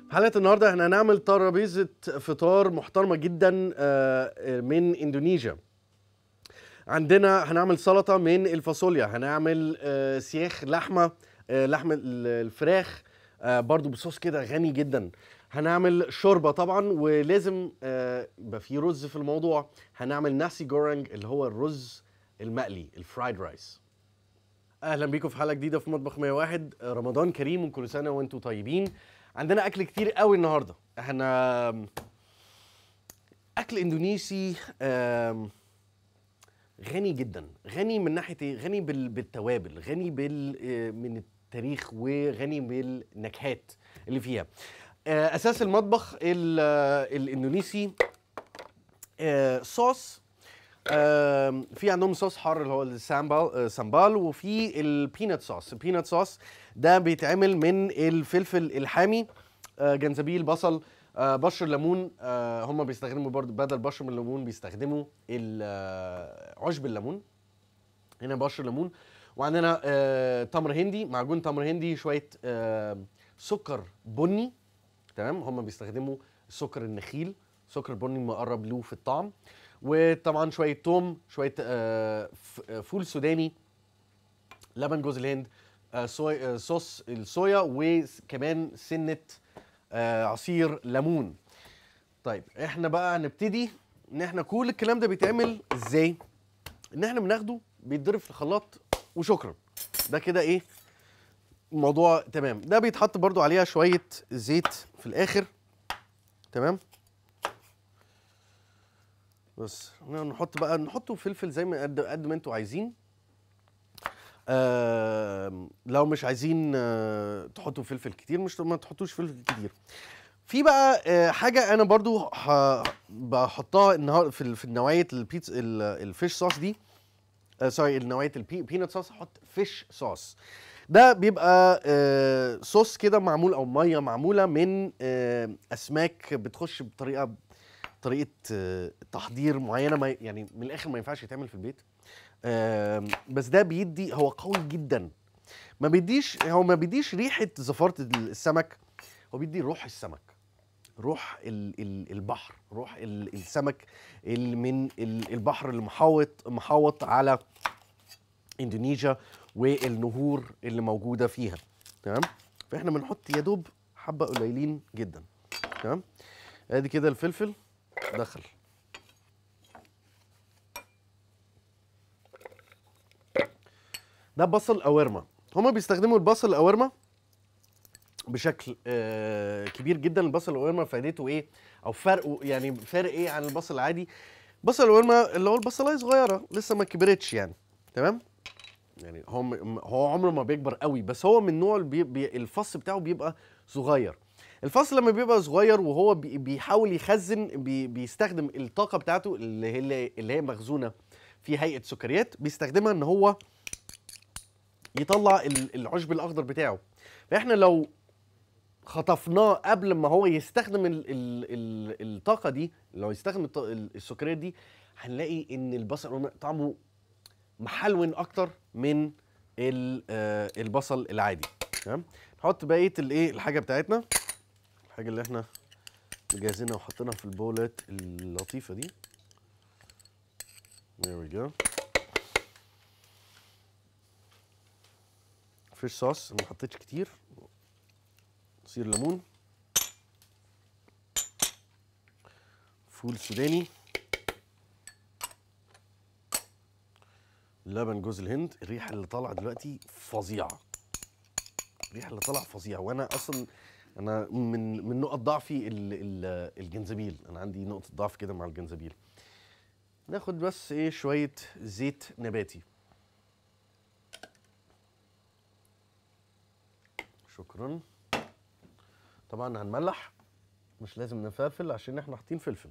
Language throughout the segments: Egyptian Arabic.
حلقه النهارده احنا هنعمل ترابيزه فطار محترمه جدا آه، من اندونيسيا عندنا هنعمل سلطه من الفاصوليا هنعمل آه، سياخ لحمه آه، لحم ال- الفراخ آه، برضو بصوص كده غني جدا هنعمل شوربه طبعا ولازم آه، يبقى في رز في الموضوع هنعمل ناسي جورنج اللي هو الرز المقلي الفرايد رايس اهلا بيكم في حلقه جديده في مطبخ 101 رمضان كريم وكل سنه وانتم طيبين عندنا اكل كتير قوي النهارده احنا اكل اندونيسي آم، غني جدا غني من ناحيه ايه غني بال- بالتوابل غني بال آه، من التاريخ وغني بالنكهات اللي فيها آه، اساس المطبخ ال- آه، الاندونيسي آه، صوص آم، في عندهم صوص حار اللي هو السامبال آه، سامبال وفي البينات صوص البينات صوص ده بيتعمل من الفلفل الحامي آه، جنزبيل بصل آه، بشر ليمون آه، هم بيستخدموا برضو بدل بشر من الليمون بيستخدموا ال- آه، عشب الليمون هنا بشر ليمون وعندنا آه، تمر هندي معجون تمر هندي شويه آه، سكر بني تمام هم بيستخدموا سكر النخيل سكر بني مقرب له في الطعم وطبعا شويه توم شويه آه، ف- آه، فول سوداني لبن جوز الهند آه، صوي آه، صوص الصويا وكمان سنه آه، عصير ليمون طيب احنا بقى هنبتدي ان احنا كل الكلام ده بيتعمل ازاي ان احنا بناخده بيتضرب في الخلاط وشكرا ده كده ايه الموضوع تمام ده بيتحط برضو عليها شويه زيت في الاخر تمام بس نحط بقى نحطه فلفل زي ما قد قد ما انتوا عايزين آه لو مش عايزين آه تحطوا فلفل كتير مش ما تحطوش فلفل كتير في بقى آه حاجه انا برضو ح- بحطها النهار في ال- في نوعيه البيتز ال- الفيش صوص دي آه سوري نوعيه البينات صوص احط فيش صوص ده بيبقى آه صوص كده معمول او ميه معموله من آه اسماك بتخش بطريقه طريقه آه، تحضير معينه ما يعني من الاخر ما ينفعش يتعمل في البيت آم، بس ده بيدي هو قوي جدا ما بيديش هو ما بيديش ريحه زفاره السمك هو بيدي روح السمك روح ال ال البحر روح ال السمك اللي من ال البحر المحاوط محاوط على اندونيسيا والنهور اللي موجوده فيها تمام فاحنا بنحط يا دوب حبه قليلين جدا تمام ادي كده الفلفل دخل ده بصل قوارمه هما بيستخدموا البصل القوارمه بشكل آه كبير جدا البصل القوارمه فايدته ايه او فرقه يعني فرق ايه عن البصل العادي بصل القوارمه اللي هو البصلايه صغيره لسه ما كبرتش يعني تمام يعني هو م- هو عمره ما بيكبر قوي بس هو من نوع البي بي الفص بتاعه بيبقى صغير الفص لما بيبقى صغير وهو بي بيحاول يخزن بي بيستخدم الطاقه بتاعته اللي هي اللي هي مخزونه في هيئه سكريات بيستخدمها ان هو يطلع ال- العشب الاخضر بتاعه فاحنا لو خطفناه قبل ما هو يستخدم ال ال ال الطاقه دي لو يستخدم الط- ال- السكريات دي هنلاقي ان البصل طعمه محلون اكتر من ال- آه، البصل العادي تمام نحط بقيه الايه الحاجه بتاعتنا الحاجه اللي احنا مجهزينها وحطيناها في البولات اللطيفه دي there we go فيش صوص ما حطيتش كتير عصير ليمون فول سوداني لبن جوز الهند الريحه اللي طالعه دلوقتي فظيعه الريحه اللي طالعه فظيعه وانا اصلا انا من من نقط ضعفي ال- ال- الجنزبيل انا عندي نقطه ضعف كده مع الجنزبيل ناخد بس ايه شويه زيت نباتي شكرا طبعا هنملح مش لازم نفلفل عشان احنا حاطين فلفل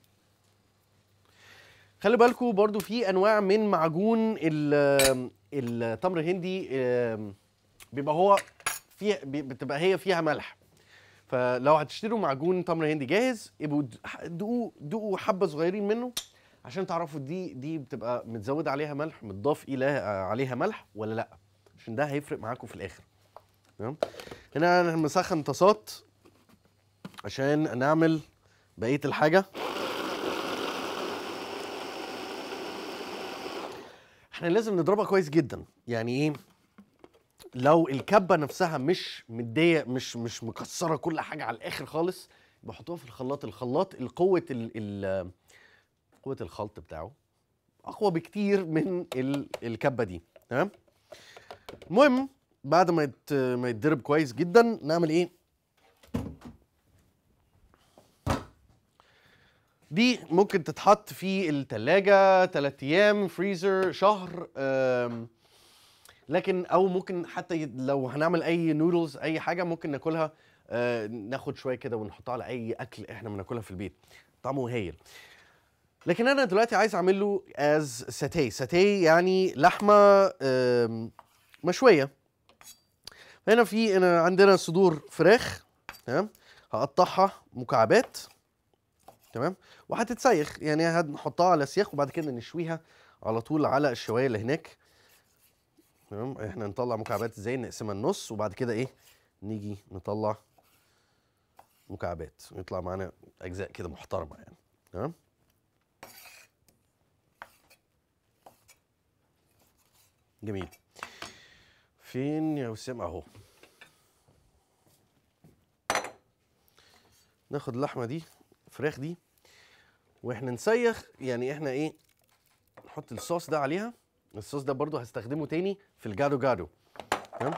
خلي بالكم برضو في انواع من معجون ال- التمر الهندي آم، بيبقى هو فيها بي- بتبقى هي فيها ملح فلو هتشتروا معجون تمر هندي جاهز يبقوا د- دوقوا دوقوا حبه صغيرين منه عشان تعرفوا دي دي بتبقى متزود عليها ملح متضاف الى عليها ملح ولا لا عشان ده هيفرق معاكم في الاخر تمام هنا انا مسخن طاسات عشان نعمل بقيه الحاجه احنا لازم نضربها كويس جدا يعني ايه لو الكبه نفسها مش مديه مش مش مكسره كل حاجه على الاخر خالص بحطوها في الخلاط الخلاط القوه ال ال قوه الخلط بتاعه اقوى بكتير من ال الكبه دي تمام المهم بعد ما يت ما يتضرب كويس جدا نعمل ايه دي ممكن تتحط في التلاجة تلات ايام فريزر شهر أم، لكن او ممكن حتى ي- لو هنعمل اي نودلز اي حاجه ممكن ناكلها آه، ناخد شويه كده ونحطها على اي اكل احنا بناكلها في البيت طعمه هايل لكن انا دلوقتي عايز اعمل له از ساتيه ساتيه يعني لحمه آم، مشويه هنا في هنا عندنا صدور فراخ تمام هقطعها مكعبات تمام وهتتسيخ يعني هنحطها على سياخ وبعد كده نشويها على طول على الشوايه اللي هناك تمام احنا نطلع مكعبات ازاي نقسمها النص وبعد كده ايه نيجي نطلع مكعبات ويطلع معانا اجزاء كده محترمه يعني تمام جميل فين يا وسام اهو ناخد اللحمه دي الفراخ دي واحنا نسيخ يعني احنا ايه نحط الصوص ده عليها الصوص ده برضو هستخدمه تاني في الجادو جادو تمام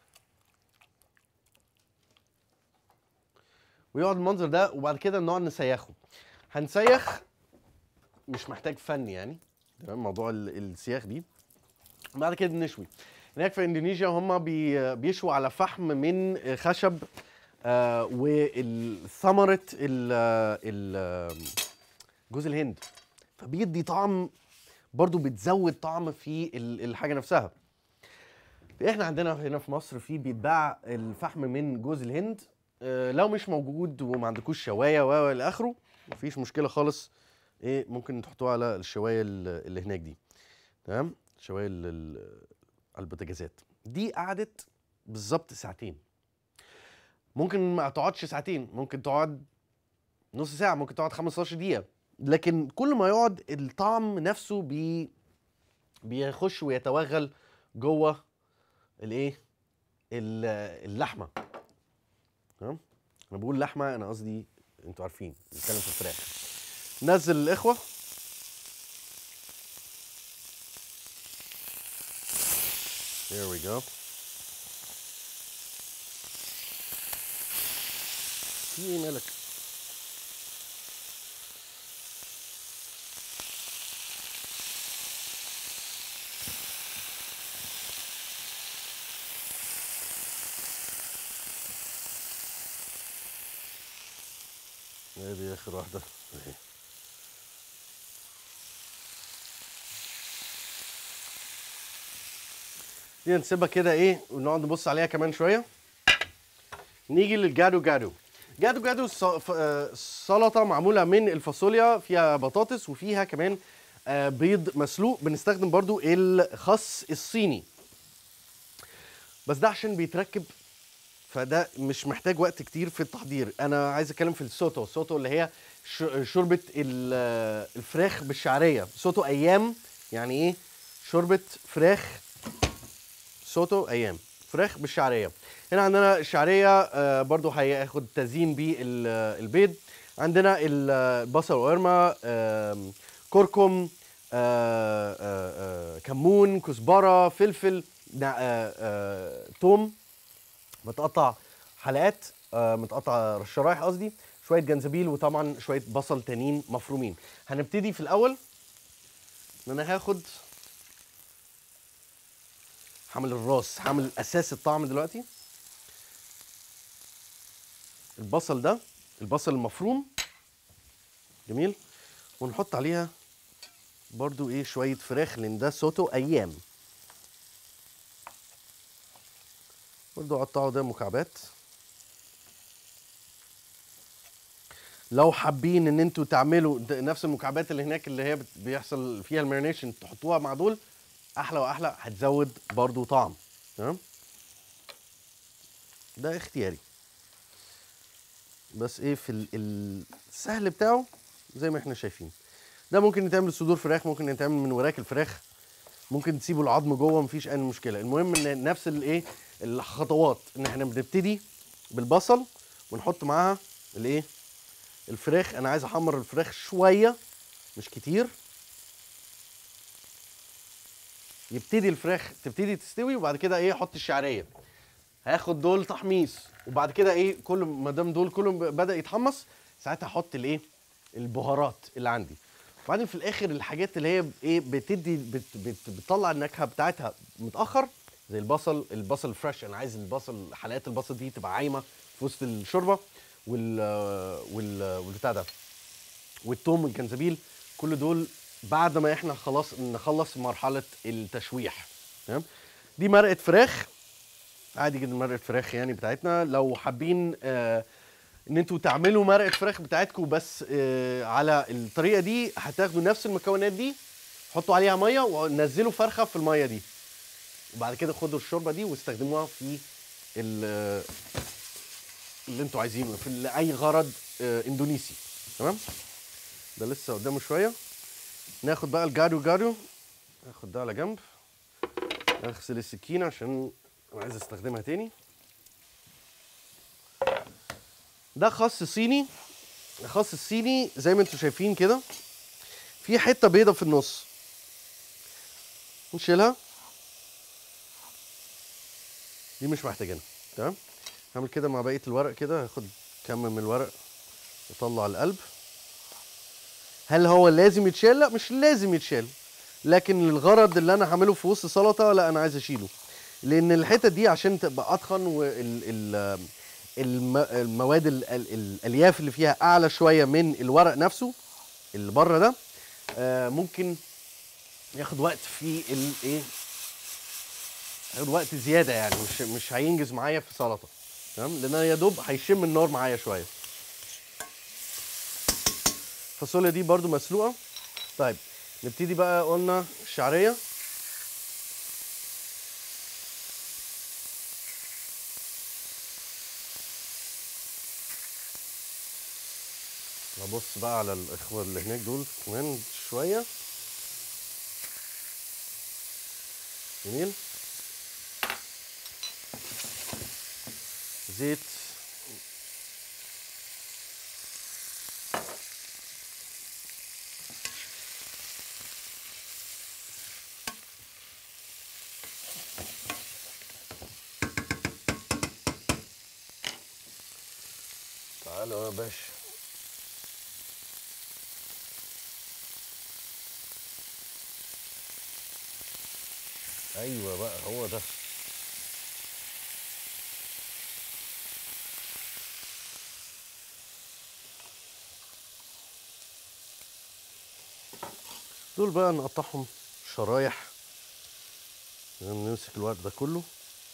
ويقعد المنظر ده وبعد كده نقعد نسيخه هنسيخ مش محتاج فن يعني تمام موضوع ال- السياخ دي بعد كده نشوي هناك في اندونيسيا هم بي بيشوا على فحم من خشب آه والثمرة ال- ال- جوز الهند فبيدي طعم برضو بتزود طعم في ال- الحاجه نفسها احنا عندنا هنا في مصر في بيتباع الفحم من جوز الهند آه، لو مش موجود وما عندكوش شوايه و الى اخره مفيش مشكله خالص ايه ممكن تحطوها على الشوايه ال- اللي هناك دي تمام الشوايه ال- ال- على البوتاجازات دي قعدت بالظبط ساعتين ممكن ما تقعدش ساعتين ممكن تقعد نص ساعه ممكن تقعد 15 دقيقه لكن كل ما يقعد الطعم نفسه بي بيخش ويتوغل جوه الايه ال- اللحمه تمام انا بقول لحمه انا قصدي انتوا عارفين بنتكلم في الفراخ نزل الاخوه Here we go. في ايه مالك؟ ادي اخر واحده اهي دي نسيبها كده ايه ونقعد نبص عليها كمان شويه نيجي للجادو جادو جادو جادو ص- ف- آه، سلطه معموله من الفاصوليا فيها بطاطس وفيها كمان آه، بيض مسلوق بنستخدم برضو الخس الصيني بس ده عشان بيتركب فده مش محتاج وقت كتير في التحضير انا عايز اتكلم في السوتو السوتو اللي هي ش- شوربه ال- الفراخ بالشعريه سوتو ايام يعني ايه شوربه فراخ سوتو ايام فراخ بالشعريه هنا عندنا الشعريه آه، برضو هياخد تزيين بالبيض عندنا البصل وقرمه آم، كركم آه، آه، آه، كمون كزبره فلفل نع- آه، آه، توم متقطع حلقات آه، متقطع شرايح قصدي شويه جنزبيل وطبعا شويه بصل تانيين مفرومين هنبتدي في الاول ان انا هاخد هعمل الراس هعمل اساس الطعم دلوقتي البصل ده البصل المفروم جميل ونحط عليها برضو ايه شويه فراخ لان ده سوتو ايام برضو قطعوا ده مكعبات لو حابين ان انتوا تعملوا د- نفس المكعبات اللي هناك اللي هي بت- بيحصل فيها المارينيشن تحطوها مع دول احلى واحلى هتزود برضو طعم تمام ده اختياري بس ايه في ال- ال- السهل بتاعه زي ما احنا شايفين ده ممكن يتعمل صدور فراخ ممكن يتعمل من وراك الفراخ ممكن تسيبوا العظم جوه مفيش اي مشكله المهم ان نفس الايه الخطوات ان احنا بنبتدي بالبصل ونحط معاها الايه الفراخ انا عايز احمر الفراخ شويه مش كتير يبتدي الفراخ تبتدي تستوي وبعد كده ايه احط الشعريه هاخد دول تحميص وبعد كده ايه كل ما دام دول كلهم بدا يتحمص ساعتها احط الايه البهارات اللي عندي وبعدين في الاخر الحاجات اللي هي ايه بتدي بت بت بتطلع النكهه بتاعتها متاخر زي البصل البصل الفريش انا عايز البصل حلقات البصل دي تبقى عايمه في وسط الشوربه وال وال والبتاع ده والثوم والجنزبيل كل دول بعد ما احنا خلاص نخلص مرحله التشويح تمام دي مرقه فراخ عادي جدا مرقه فراخ يعني بتاعتنا لو حابين آه ان انتوا تعملوا مرقه فراخ بتاعتكم بس آه على الطريقه دي هتاخدوا نفس المكونات دي حطوا عليها ميه ونزلوا فرخه في الميه دي وبعد كده خدوا الشوربه دي واستخدموها في ال- اللي انتوا عايزينه في ال- اي غرض آه اندونيسي تمام ده لسه قدامه شويه ناخد بقى الجارو جارو ناخد ده على جنب اغسل السكينه عشان انا عايز استخدمها تاني ده خس صيني الخس الصيني زي ما انتم شايفين كده في حته بيضه في النص نشيلها دي مش محتاجينها تمام هعمل كده مع بقيه الورق كده هاخد كم من الورق واطلع القلب هل هو لازم يتشال لا مش لازم يتشال لكن الغرض اللي انا هعمله في وسط سلطه لا انا عايز اشيله لان الحته دي عشان تبقى اتخن والمواد الالياف اللي فيها اعلى شويه من الورق نفسه اللي بره ده آه، ممكن ياخد وقت في الايه هياخد وقت زياده يعني مش مش هينجز معايا في سلطه تمام لان أنا يا دوب هيشم النار معايا شويه الفاصوليا دي برضو مسلوقه طيب نبتدي بقى قلنا الشعريه ببص بقى على الاخوه اللي هناك دول كمان شويه جميل زيت تعالوا يا باشا ايوه بقى هو ده دول بقى نقطعهم شرايح نمسك الورق ده كله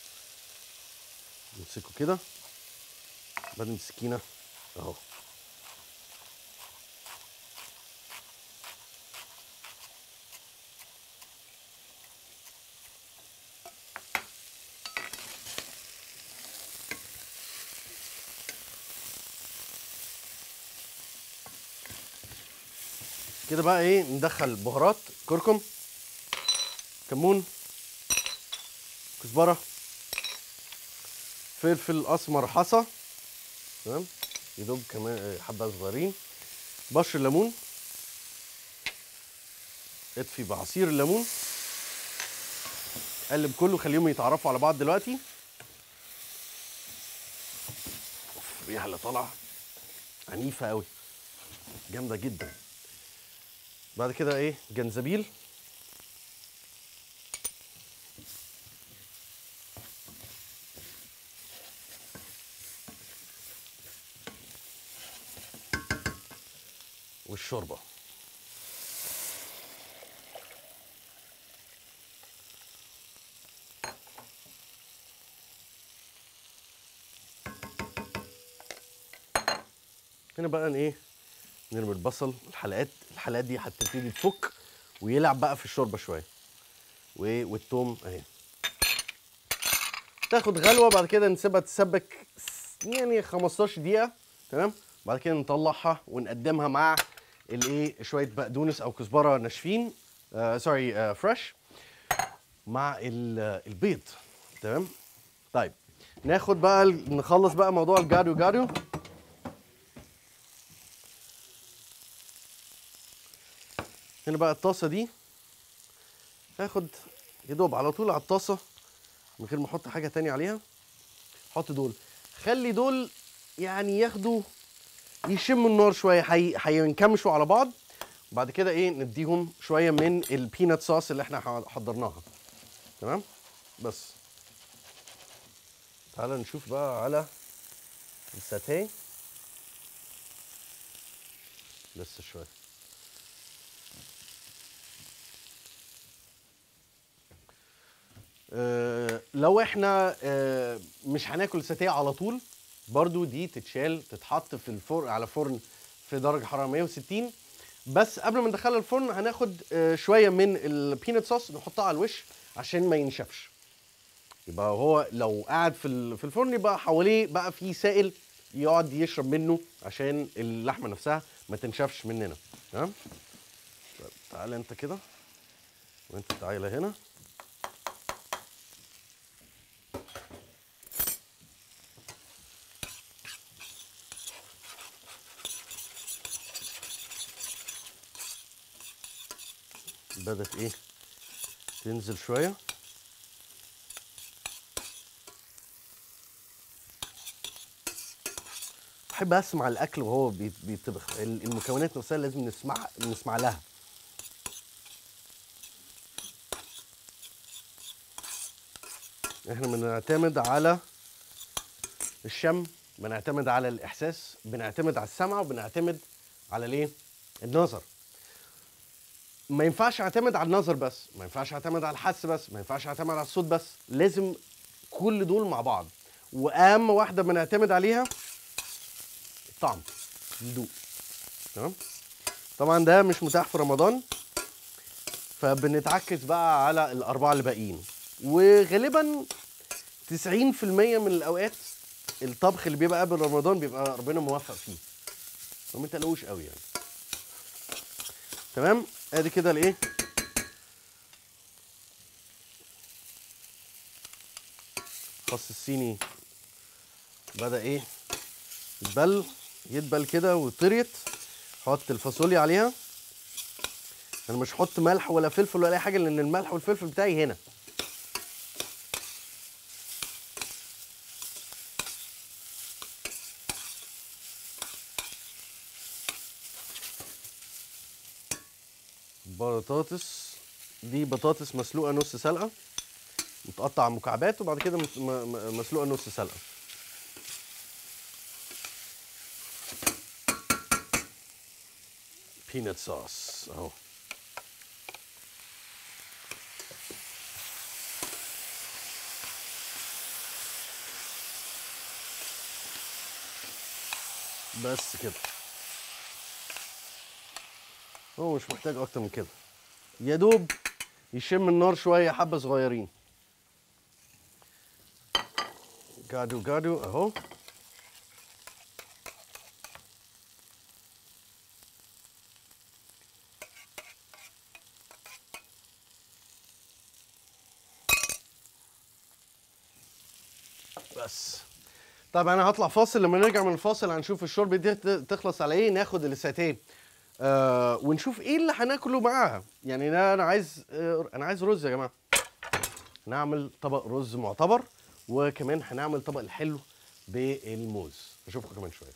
نمسكه كده بعدين السكينة اهو كده بقى ايه ندخل بهارات كركم كمون كزبره فلفل اسمر حصى تمام يدوب كمان آه، حبه صغيرين بشر ليمون اطفي بعصير الليمون قلب كله خليهم يتعرفوا على بعض دلوقتي أوف، الريحه اللي طالعه عنيفه قوي جامده جدا بعد كده ايه جنزبيل والشوربه هنا بقى ايه نرمي البصل الحلقات الحلقات دي هتبتدي تفك ويلعب بقى في الشوربه شويه و- والثوم اهي تاخد غلوه بعد كده نسيبها تسبك س- يعني 15 دقيقه تمام بعد كده نطلعها ونقدمها مع الايه شويه بقدونس او كزبره ناشفين آه سوري آه فريش مع ال- البيض تمام طيب ناخد بقى ال- نخلص بقى موضوع الجارو جارو هنا بقى الطاسه دي هاخد يا دوب على طول على الطاسه من غير ما احط حاجه تانية عليها حط دول خلي دول يعني ياخدوا يشموا النار شويه هي- هينكمشوا على بعض وبعد كده ايه نديهم شويه من البينات صوص اللي احنا ح- حضرناها تمام بس تعالى نشوف بقى على الساتيه لسه شويه آه، لو احنا آه، مش هناكل ساتيه على طول برضو دي تتشال تتحط في الفرن على فرن في درجه حراره 160 بس قبل ما ندخلها الفرن هناخد آه، شويه من البينات صوص نحطها على الوش عشان ما ينشفش يبقى هو لو قاعد في ال- في الفرن يبقى حواليه بقى في سائل يقعد يشرب منه عشان اللحمه نفسها ما تنشفش مننا تمام طيب تعالى انت كده وانت تعالى هنا بدأت ايه تنزل شوية بحب اسمع الاكل وهو بيت- بيطبخ ال- المكونات نفسها لازم نسمع نسمع لها احنا بنعتمد على الشم بنعتمد على الاحساس بنعتمد على السمع وبنعتمد على الايه النظر ما ينفعش اعتمد على النظر بس ما ينفعش اعتمد على الحس بس ما ينفعش اعتمد على الصوت بس لازم كل دول مع بعض واهم واحده بنعتمد عليها الطعم الذوق تمام طبعا ده مش متاح في رمضان فبنتعكس بقى على الاربعه اللي باقيين وغالبا 90% من الاوقات الطبخ اللي بيبقى قبل رمضان بيبقى ربنا موفق فيه وما تقلقوش قوي يعني تمام ادي كده الايه خص الصيني بدا ايه يتبل يدبل كده وطريت حط الفاصوليا عليها انا مش هحط ملح ولا فلفل ولا اي حاجه لان الملح والفلفل بتاعي هنا بطاطس دي بطاطس مسلوقه نص سلقه متقطع مكعبات وبعد كده مت- م- م- مسلوقه نص سلقه بينات صوص اهو بس كده هو مش محتاج اكتر من كده يا دوب يشم النار شويه حبه صغيرين جادو جادو اهو بس طب انا هطلع فاصل لما نرجع من الفاصل هنشوف الشوربه دي ت- تخلص على ايه ناخد الساتيه آه ونشوف ايه اللي هناكله معاها يعني ده انا عايز آه انا عايز رز يا جماعه هنعمل طبق رز معتبر وكمان هنعمل طبق الحلو بالموز اشوفكم كمان شويه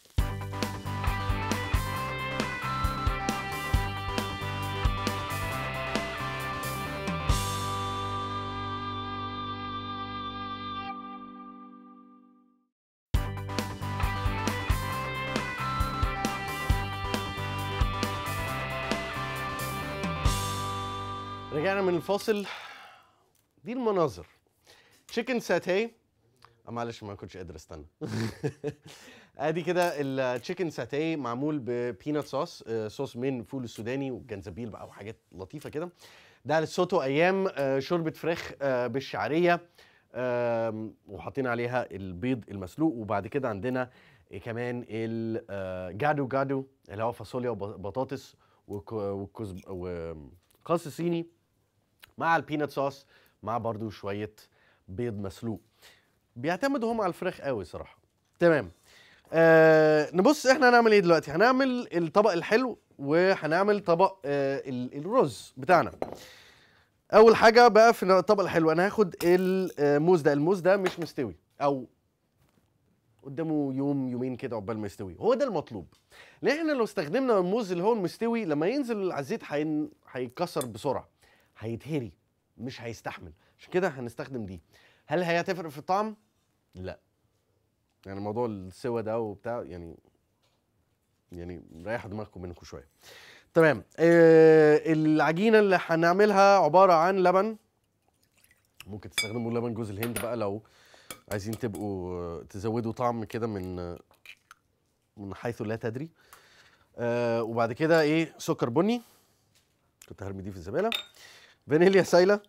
رجعنا من الفاصل دي المناظر تشيكن ساتيه آه معلش ما كنتش قادر استنى ادي كده التشيكن ساتيه معمول ببينات صوص آه، صوص من فول السوداني والجنزبيل بقى وحاجات لطيفه كده ده للسوتو ايام آه، شوربه فراخ آه، بالشعريه آم، وحاطين عليها البيض المسلوق وبعد كده عندنا إيه كمان الجادو جادو اللي هو فاصوليا وبطاطس وك- وكزب وقص صيني مع البينات صوص مع برضو شويه بيض مسلوق بيعتمدوا هم على الفراخ قوي صراحه تمام آه نبص احنا هنعمل ايه دلوقتي هنعمل الطبق الحلو وهنعمل طبق آه ال- الرز بتاعنا اول حاجه بقى في الطبق الحلو انا هاخد الموز ده الموز ده مش مستوي او قدامه يوم يومين كده عقبال ما يستوي هو ده المطلوب لان احنا لو استخدمنا الموز اللي هو المستوي لما ينزل على الزيت هين- هيتكسر بسرعه هيتهري مش هيستحمل عشان كده هنستخدم دي هل هي هتفرق في الطعم لا يعني موضوع السوا ده وبتاع يعني يعني ريح دماغكم منكم شويه تمام آه العجينه اللي هنعملها عباره عن لبن ممكن تستخدموا لبن جوز الهند بقى لو عايزين تبقوا آه، تزودوا طعم كده من آه، من حيث لا تدري آه وبعد كده ايه سكر بني كنت هرمي دي في الزباله فانيليا سايله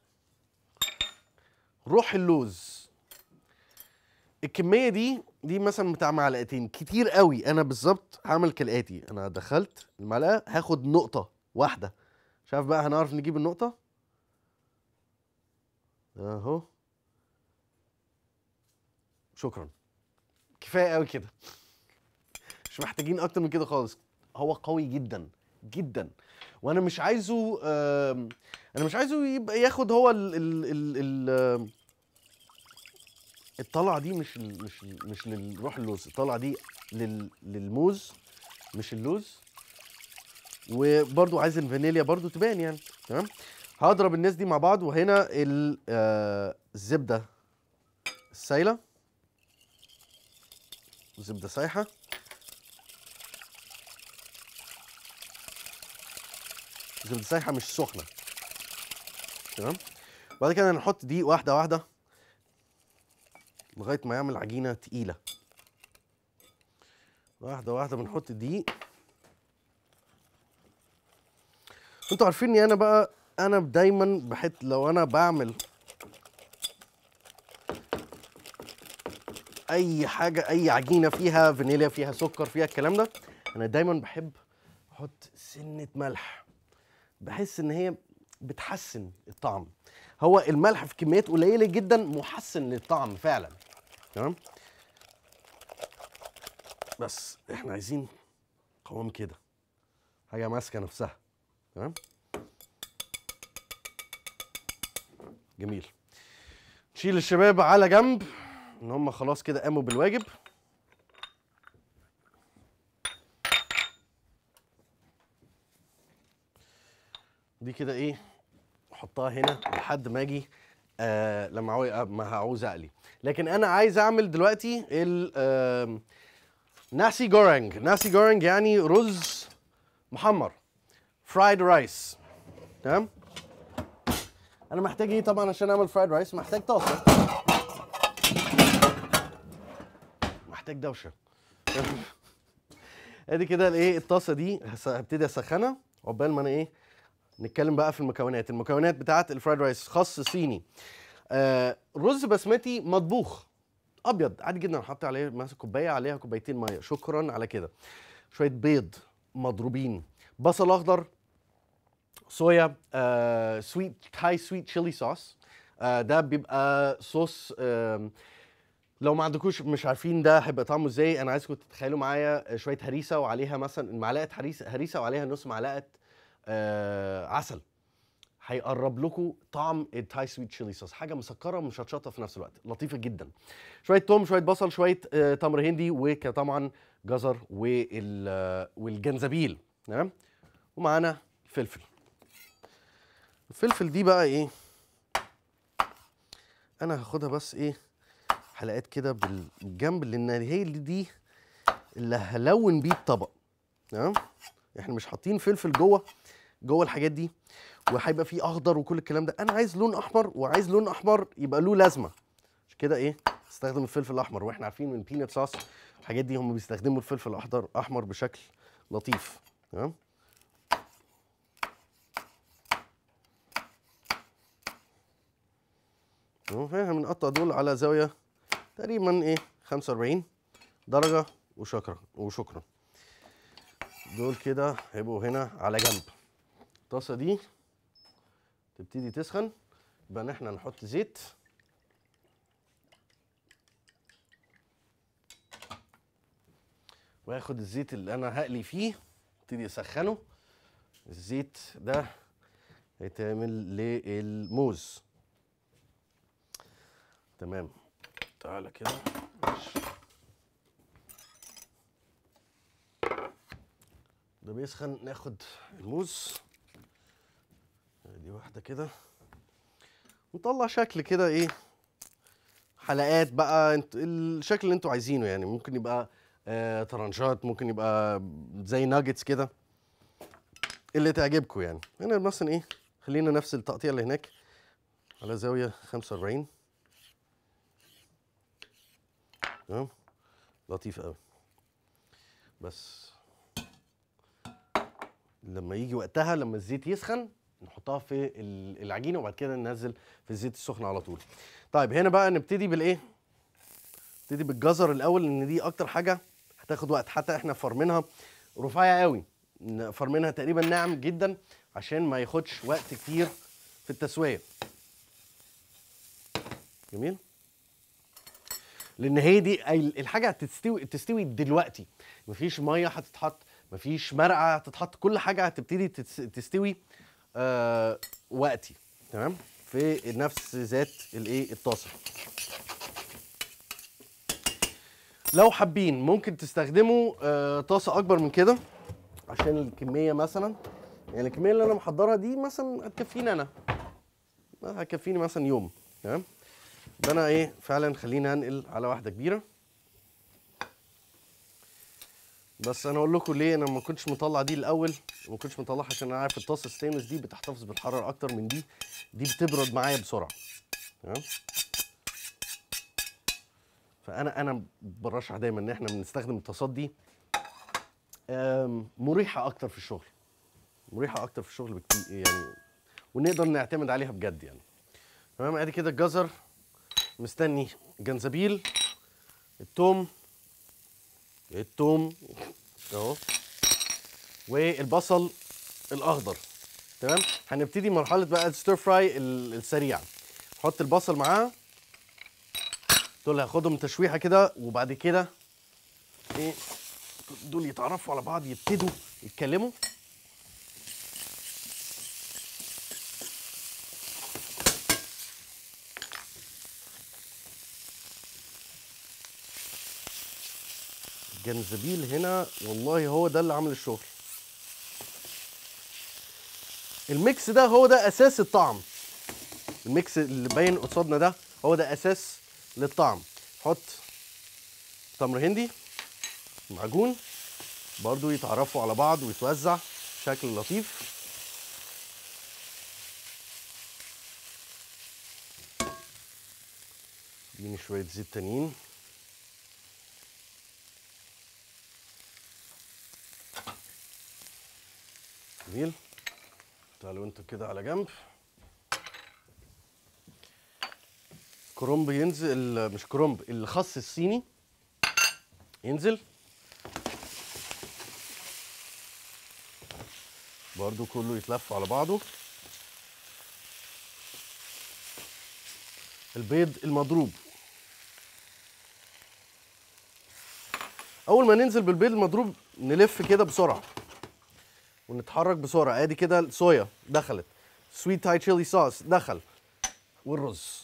روح اللوز الكميه دي دي مثلا بتاع معلقتين كتير قوي انا بالظبط هعمل كالاتي انا دخلت المعلقه هاخد نقطه واحده مش عارف بقى هنعرف نجيب النقطه اهو شكرا كفايه قوي كده مش محتاجين اكتر من كده خالص هو قوي جدا جدا وانا مش عايزه آم، انا مش عايزه يبقى ياخد هو ال ال ال ال آم، الطلعه دي مش ال مش ال مش للروح اللوز الطلعه دي لل للموز مش اللوز وبرضو عايز الفانيليا برضو تبان يعني تمام هضرب الناس دي مع بعض وهنا ال- آه، الزبده السايله زبده سايحه زبده سايحه مش سخنه تمام بعد كده هنحط دي واحده واحده لغايه ما يعمل عجينه تقيله واحده واحده بنحط دي انتوا عارفين اني انا بقى انا دايما بحط لو انا بعمل اي حاجه اي عجينه فيها فانيليا فيها سكر فيها الكلام ده انا دايما بحب احط سنه ملح بحس ان هي بتحسن الطعم هو الملح في كميات قليله جدا محسن للطعم فعلا تمام بس احنا عايزين قوام كده حاجه ماسكه نفسها تمام جميل نشيل الشباب على جنب ان هم خلاص كده قاموا بالواجب دي كده ايه احطها هنا لحد ما اجي آه لما عاوز ما هعوز اقلي لكن انا عايز اعمل دلوقتي ال آم، ناسي جورنج ناسي جورنج يعني رز محمر فرايد رايس تمام انا محتاج ايه طبعا عشان اعمل فرايد رايس محتاج طاسه محتاج دوشه ادي كده الايه الطاسه دي هس- هبتدي اسخنها عقبال ما انا ايه نتكلم بقى في المكونات المكونات بتاعت الفرايد رايس خاص صيني آه رز بسمتي مطبوخ ابيض عادي جدا حط عليه مثلا كوبايه عليها كوبايتين ميه شكرا على كده شويه بيض مضروبين بصل اخضر صويا آه سويت تاي سويت تشيلي صوص آه ده بيبقى صوص آه لو ما عندكوش مش عارفين ده هيبقى طعمه ازاي انا عايزكم تتخيلوا معايا شويه هريسه وعليها مثلا معلقه هريسه هريسه وعليها نص معلقه آه عسل هيقرب لكم طعم التاي سويت تشيلي صوص حاجه مسكره ومشطشطه في نفس الوقت لطيفه جدا شويه توم شويه بصل شويه آه تمر هندي وطبعا جزر وال آه، والجنزبيل تمام ومعانا فلفل الفلفل دي بقى ايه انا هاخدها بس ايه حلقات كده بالجنب لان هي اللي دي اللي هلون بيه الطبق تمام احنا مش حاطين فلفل جوه جوه الحاجات دي وهيبقى فيه اخضر وكل الكلام ده انا عايز لون احمر وعايز لون احمر يبقى له لازمه عشان كده ايه استخدم الفلفل الاحمر واحنا عارفين من بينات صوص الحاجات دي هم بيستخدموا الفلفل الاخضر احمر بشكل لطيف تمام اهو احنا بنقطع دول على زاويه تقريبا ايه 45 درجه وشكرا وشكرا دول كده هيبقوا هنا على جنب الطاسه دي تبتدي تسخن يبقى ان احنا نحط زيت واخد الزيت اللي انا هقلي فيه ابتدي اسخنه الزيت ده هيتعمل للموز تمام تعالى كده ماشي. ده بيسخن ناخد الموز دي واحدة كده ونطلع شكل كده ايه حلقات بقى انت الشكل اللي انتوا عايزينه يعني ممكن يبقى آه طرنشات ممكن يبقى زي ناجتس كده اللي تعجبكم يعني هنا مثلا ايه خلينا نفس التقطيع اللي هناك على زاوية 45 تمام لطيف قوي بس لما يجي وقتها لما الزيت يسخن نحطها في ال- العجينه وبعد كده ننزل في الزيت السخن على طول طيب هنا بقى نبتدي بالايه نبتدي بالجزر الاول لان دي اكتر حاجه هتاخد وقت حتى احنا فرمينها رفيع قوي ن- فرمينها تقريبا ناعم جدا عشان ما ياخدش وقت كتير في التسويه جميل لان هي دي ال- الحاجه هتستوي تستوي دلوقتي مفيش ميه هتتحط مفيش مرقه هتتحط كل حاجه هتبتدي تتس- تستوي آه وقتي تمام في نفس ذات الايه الطاسه لو حابين ممكن تستخدموا آه طاسه اكبر من كده عشان الكميه مثلا يعني الكميه اللي انا محضرها دي مثلا هتكفيني انا هتكفيني مثلا يوم تمام ده انا ايه فعلا خليني انقل على واحده كبيره بس انا اقول لكم ليه انا ما كنتش مطلع دي الاول وما كنتش مطلعها عشان انا عارف الطاسه الستينلس دي بتحتفظ بالحراره اكتر من دي دي بتبرد معايا بسرعه تمام فانا انا برشح دايما ان احنا بنستخدم الطاسات دي آم، مريحه اكتر في الشغل مريحه اكتر في الشغل بكتير يعني ونقدر نعتمد عليها بجد يعني تمام ادي كده الجزر مستني جنزبيل التوم التوم اهو والبصل الاخضر تمام هنبتدي مرحله بقى الستير فراي ال- السريع نحط البصل معاها دول هاخدهم تشويحه كده وبعد كده ايه دول يتعرفوا على بعض يبتدوا يتكلموا الجنزبيل هنا والله هو ده اللي عامل الشغل الميكس ده هو ده اساس الطعم الميكس اللي باين قصادنا ده هو ده اساس للطعم حط تمر هندي معجون برضو يتعرفوا على بعض ويتوزع بشكل لطيف اديني شويه زيت تانيين جميل تعالوا انتوا كده على جنب كرومب ينزل مش كرومب الخس الصيني ينزل برضو كله يتلف على بعضه البيض المضروب اول ما ننزل بالبيض المضروب نلف كده بسرعه ونتحرك بسرعه ادي كده الصويا دخلت سويت تاي تشيلي صوص دخل والرز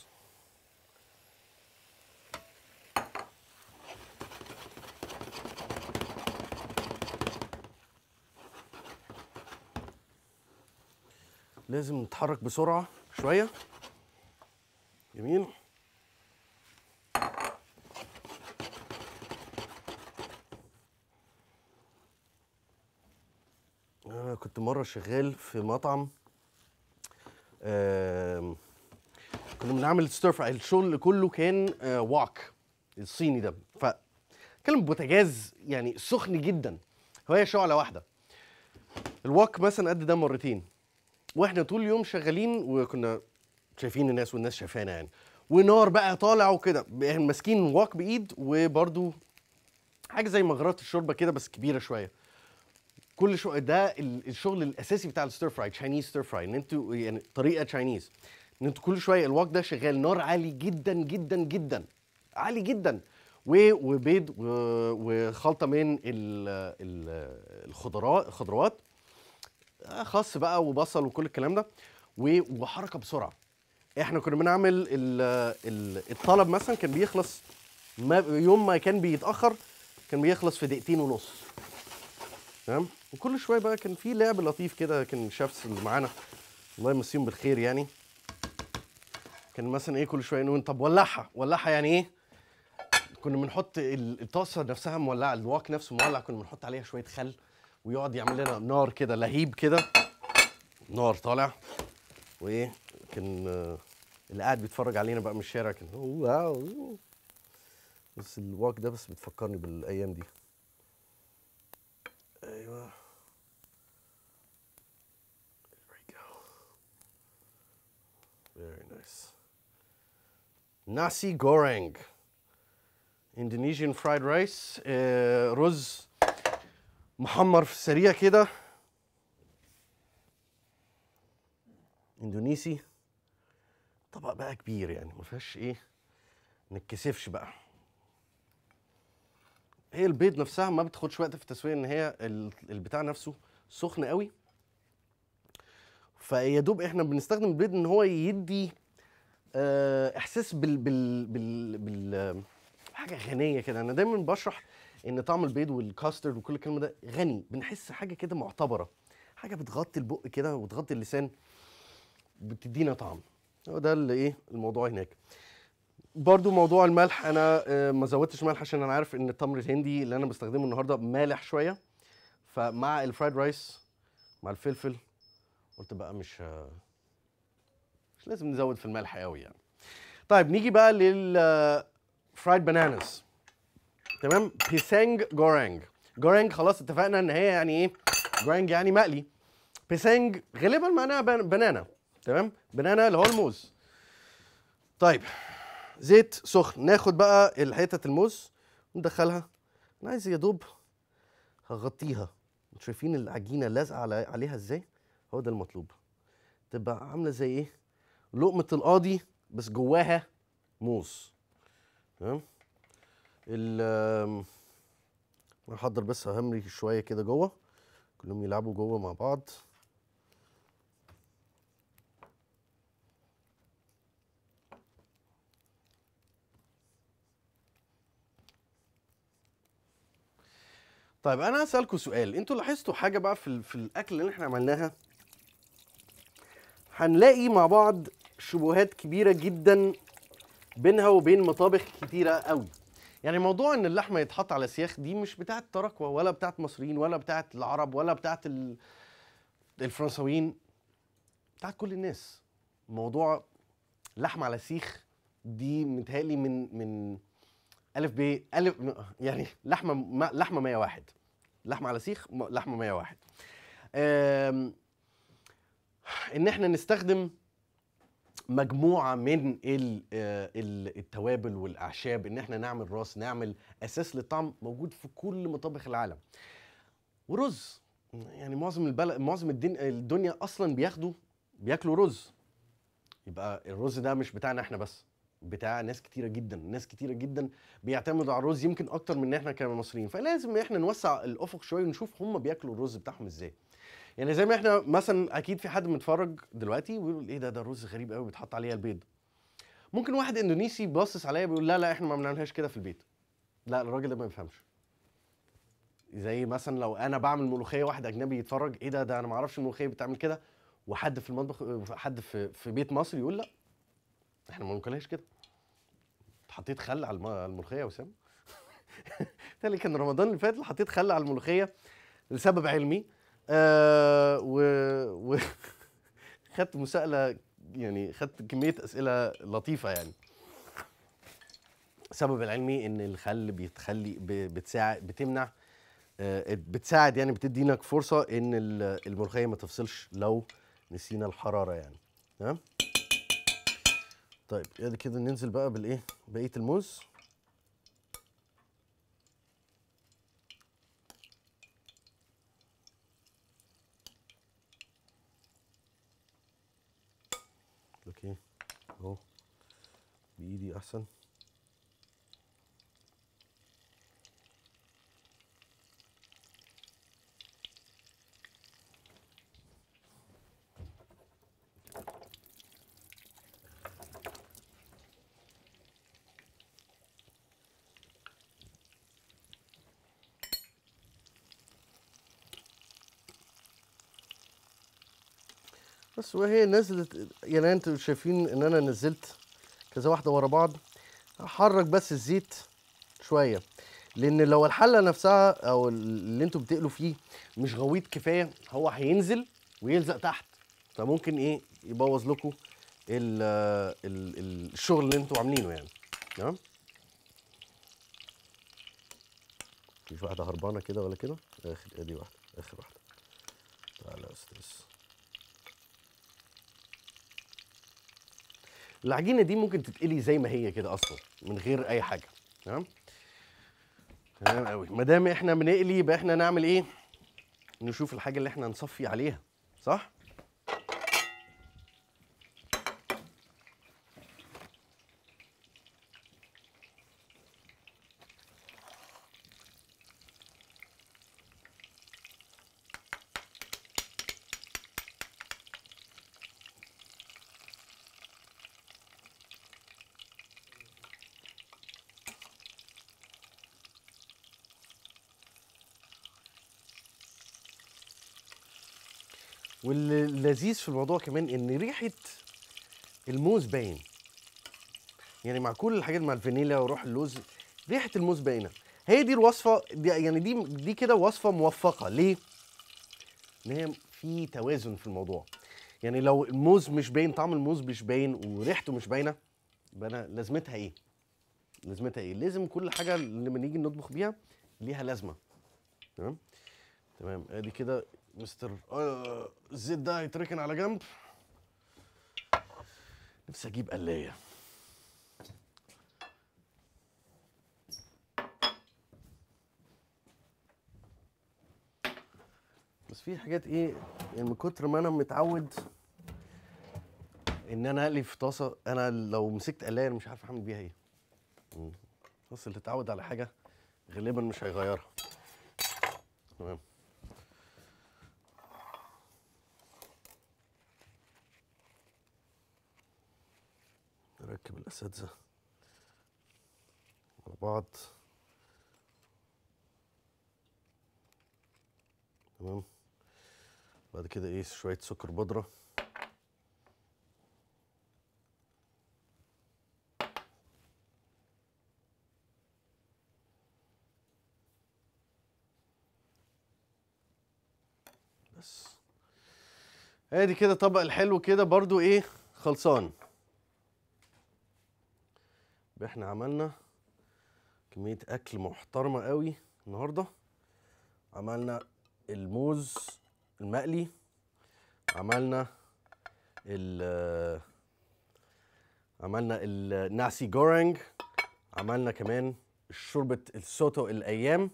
لازم نتحرك بسرعه شويه جميل انا كنت مره شغال في مطعم آم، كنا بنعمل ستير فراي الشغل كله كان آه، واك الصيني ده ف كان بوتاجاز يعني سخن جدا وهي شعله واحده الواك مثلا قد ده مرتين واحنا طول اليوم شغالين وكنا شايفين الناس والناس شايفانا يعني ونار بقى طالع وكده احنا ماسكين واك بايد وبرده حاجه زي مغرات الشوربه كده بس كبيره شويه كل شويه ده ال- الشغل الاساسي بتاع الستير فراي تشاينيز ستير فراي ان انتوا يعني طريقه تشاينيز ان انتوا كل شويه الواك ده شغال نار عالي جدا جدا جدا عالي جدا و- وبيض و- وخلطه من ال- ال- الخضروات الخضروات آه، خس بقى وبصل وكل الكلام ده و- وحركه بسرعه احنا كنا بنعمل ال- ال- الطلب مثلا كان بيخلص ما يوم ما كان بيتاخر كان بيخلص في دقيقتين ونص تمام وكل شويه بقى كان في لعب لطيف كده كان الشيفs اللي معانا الله يمسيهم بالخير يعني كان مثلا ايه كل شويه نقول طب ولعها ولعها يعني ايه كنا بنحط ال- الطاسه نفسها مولعه الواك نفسه مولع كنا بنحط عليها شويه خل ويقعد يعمل لنا نار كده لهيب كده نار طالع وايه كان آه، اللي قاعد بيتفرج علينا بقى من الشارع كان "أوه، واو بس الواك ده بس بتفكرني بالايام دي ايوه There we go. Very nice. Nasi goreng. Indonesian fried rice. آه رز محمر في السريع كده. اندونيسي. طبق بقى كبير يعني ما فيهاش ايه نتكسفش بقى. هي البيض نفسها ما بتاخدش وقت في التسويه ان هي ال- البتاع نفسه سخن قوي فيا دوب احنا بنستخدم البيض ان هو يدي آه، احساس بال بال بال, بال آه، حاجه غنيه كده انا دايما بشرح ان طعم البيض والكاسترد وكل الكلام ده غني بنحس حاجه كده معتبره حاجه بتغطي البق كده وتغطي اللسان بتدينا طعم هو ده اللي ايه الموضوع هناك برضو موضوع الملح انا آه، ما زودتش ملح عشان انا عارف ان التمر الهندي اللي انا بستخدمه النهارده مالح شويه فمع الفرايد رايس مع الفلفل قلت بقى مش ه- مش لازم نزود في الملح قوي يعني طيب نيجي بقى لل فرايد باناناز تمام بيسانج جورانج جورانج خلاص اتفقنا ان هي يعني ايه جورانج يعني مقلي بيسانج غالبا معناها بان- بنانا تمام بنانا اللي هو الموز طيب زيت سخن ناخد بقى الحتة الموز ندخلها انا عايز يا دوب هغطيها انتوا شايفين العجينه لازقه على عليها ازاي هو ده المطلوب تبقى عامله زي ايه لقمه القاضي بس جواها موز تمام ال آم، انا هحضر بس همري شويه كده جوه كلهم يلعبوا جوه مع بعض طيب انا هسالكم سؤال انتوا لاحظتوا حاجه بقى في ال- في الاكل اللي احنا عملناها هنلاقي مع بعض شبهات كبيره جدا بينها وبين مطابخ كتيره قوي يعني موضوع ان اللحمه يتحط على سياخ دي مش بتاعه تراكوة ولا بتاعه مصريين ولا بتاعه العرب ولا بتاعه ال- الفرنساويين بتاعه كل الناس موضوع لحمه على سيخ دي متهيألي من من الف ب الف يعني لحمه ما- لحمه 101 لحمه على سيخ م- لحمه 101 آم، ان احنا نستخدم مجموعه من ال- آه، ال- التوابل والاعشاب ان احنا نعمل راس نعمل اساس للطعم موجود في كل مطابخ العالم ورز يعني معظم البلد معظم الدن... الدنيا اصلا بياخدوا بياكلوا رز يبقى الرز ده مش بتاعنا احنا بس بتاع ناس كتيره جدا ناس كتيره جدا بيعتمدوا على الرز يمكن اكتر من احنا كمصريين فلازم احنا نوسع الافق شويه ونشوف هم بياكلوا الرز بتاعهم ازاي يعني زي ما احنا مثلا اكيد في حد متفرج دلوقتي ويقول ايه ده ده رز غريب قوي بيتحط عليه البيض ممكن واحد اندونيسي باصص عليا بيقول لا لا احنا ما بنعملهاش كده في البيت لا الراجل ده ما بيفهمش زي مثلا لو انا بعمل ملوخيه واحد اجنبي يتفرج ايه ده ده انا ما اعرفش الملوخيه بتعمل كده وحد في المطبخ حد في في بيت مصري يقول لا احنا ما بناكلهاش كده حطيت خل على الم- على الملوخيه يا وسام تالي كان رمضان اللي فات حطيت خل على الملوخيه لسبب علمي آه و, و خدت مساءله يعني خدت كميه اسئله لطيفه يعني السبب العلمي ان الخل بيتخلي ب- بتساعد بتمنع آه، بتساعد يعني بتدينا فرصه ان ال- الملوخيه ما تفصلش لو نسينا الحراره يعني تمام طيب ادي كده ننزل بقى بالايه بقيه الموز اهو بايدي احسن بس وهي نزلت يعني انتوا شايفين ان انا نزلت كذا واحده ورا بعض هحرك بس الزيت شويه لان لو الحله نفسها او اللي انتوا بتقلوا فيه مش غويط كفايه هو هينزل ويلزق تحت فممكن ايه يبوظ لكم ال ال ال الشغل اللي انتوا عاملينه يعني تمام مفيش واحده هربانه كده ولا كده اخر ادي واحده اخر واحده تعالى يا استاذ العجينه دي ممكن تتقلي زي ما هي كده اصلا من غير اي حاجه تمام تمام قوي ما دام احنا بنقلي يبقى احنا نعمل ايه نشوف الحاجه اللي احنا نصفي عليها صح واللذيذ في الموضوع كمان ان ريحه الموز باين يعني مع كل الحاجات مع الفانيليا وروح اللوز ريحه الموز باينه هي دي الوصفه دي يعني دي دي كده وصفه موفقه ليه ان هي في توازن في الموضوع يعني لو الموز مش باين طعم الموز مش باين وريحته مش باينه يبقى انا لازمتها ايه لازمتها ايه لازم كل حاجه لما نيجي نطبخ بيها ليها لازمه تمام تمام ادي كده مستر آه الزيت ده هيتركن على جنب نفسي اجيب قلايه بس في حاجات ايه يعني من كتر ما انا متعود ان انا اقلي في طاسه انا لو مسكت قلايه انا مش عارف اعمل بيها ايه مم. بس اللي اتعود على حاجه غالبا مش هيغيرها تمام نركب الاساتذه مع بعض تمام بعد كده ايه شويه سكر بودره بس ادي كده طبق الحلو كده برضو ايه خلصان يبقى احنا عملنا كمية أكل محترمة قوي النهاردة عملنا الموز المقلي عملنا ال عملنا الناسي جورنج عملنا كمان شوربة السوتو الأيام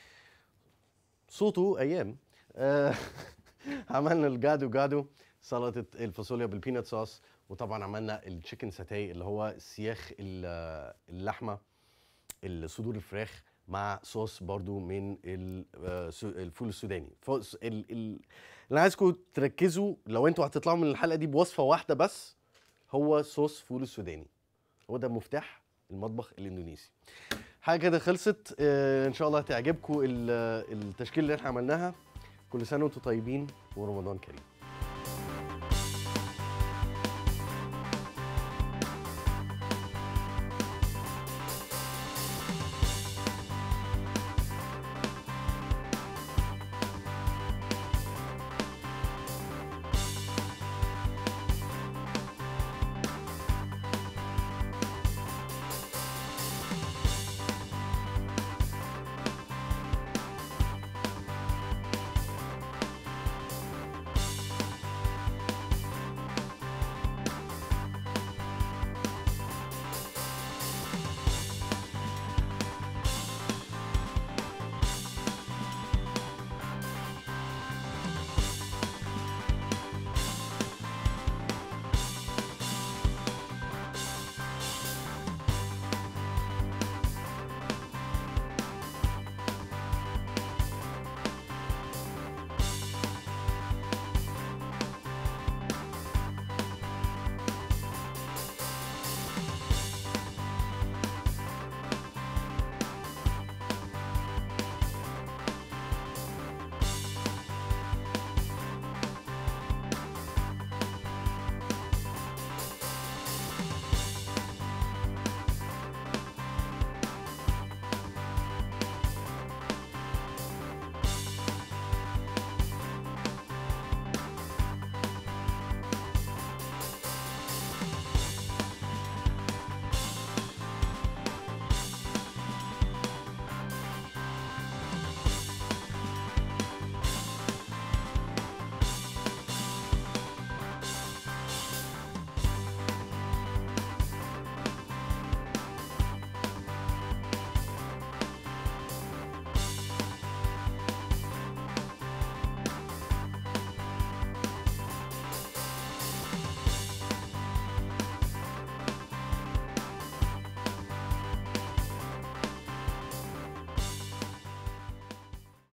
صوته أيام آه، عملنا الجادو جادو سلطة الفاصوليا بالبينات صوص وطبعا عملنا التشيكن ساتاي اللي هو سياخ ال- اللحمة الصدور الفراخ مع صوص برضو من ال- آه، سو- الفول السوداني فوز- ال- ال- اللي انا عايزكم تركزوا لو انتوا هتطلعوا من الحلقه دي بوصفه واحده بس هو صوص فول السوداني هو ده مفتاح المطبخ الاندونيسي حاجه كده خلصت آه، ان شاء الله هتعجبكم ال- التشكيله اللي احنا عملناها كل سنه وانتم طيبين ورمضان كريم